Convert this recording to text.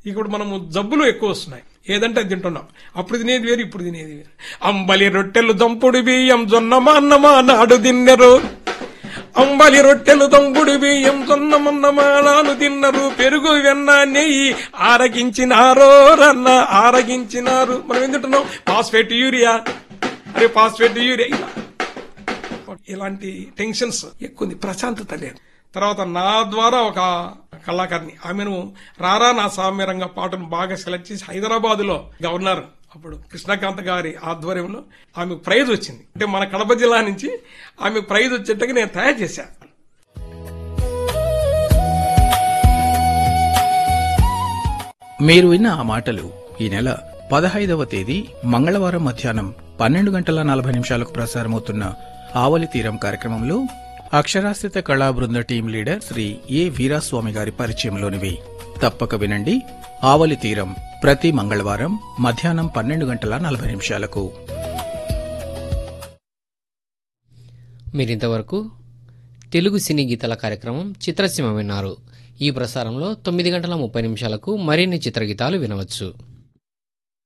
ఇప్పుడు మనము జబ్బులు ఎక్కువ వస్తున్నాయి ఏదంటే అది తింటున్నాం అప్పుడు తినేది వేరు ఇప్పుడు తినేది వేరు అంబలి రొట్టెలు దంపుడు బియ్యం జొన్నమా అన్నమా నాడు తిన్నరు అంబలి రొట్టెలు దంపుడు బియ్యం జొన్నమన్నమా నాడు తిన్నరు పెరుగు వెన్న నెయ్యి ఆరగించినారో రన్న ఆరగించినారు మనం ఏం తింటున్నాం ఫాస్ఫేట్ యూరియా అరే ఫాస్ఫేట్ యూరియా ఇలా ఇలాంటి టెన్షన్స్ ఎక్కువ ఉంది ప్రశాంతత లేదు తర్వాత నా ద్వారా ఒక కళాకారిణి ఆమెను రారా నా సామ్యరంగా పాటను బాగా సెలెక్ట్ చేసి హైదరాబాద్ లో గవర్నర్ అప్పుడు కృష్ణకాంత్ గారి ఆధ్వర్యంలో ఆమె ప్రైజ్ వచ్చింది అంటే మన కడప జిల్లా నుంచి ఆమె ప్రైజ్ వచ్చేట్టుగా నేను తయారు చేశాను మీరు విన్న ఆ మాటలు ఈ నెల పదహైదవ తేదీ మంగళవారం మధ్యాహ్నం పన్నెండు గంటల నలభై నిమిషాలకు ప్రసారమవుతున్న ఆవలి తీరం కార్యక్రమంలో అక్షరాస్యత కళా బృంద team leader Shri A Veeraswamy గారి పరిచయంలోనివి తప్పక వినండి ఆవలి తీరం ప్రతి మంగళవారం మధ్యాహ్నం పన్నెండు గంటల నలభై నిమిషాలకు మీరింతవరకు తెలుగు సినీ గీతాల కార్యక్రమం చిత్రసీమ విన్నారు ఈ ప్రసారంలో తొమ్మిది గంటల ముప్పై నిమిషాలకు మరిన్ని చిత్రగీతాలు వినవచ్చు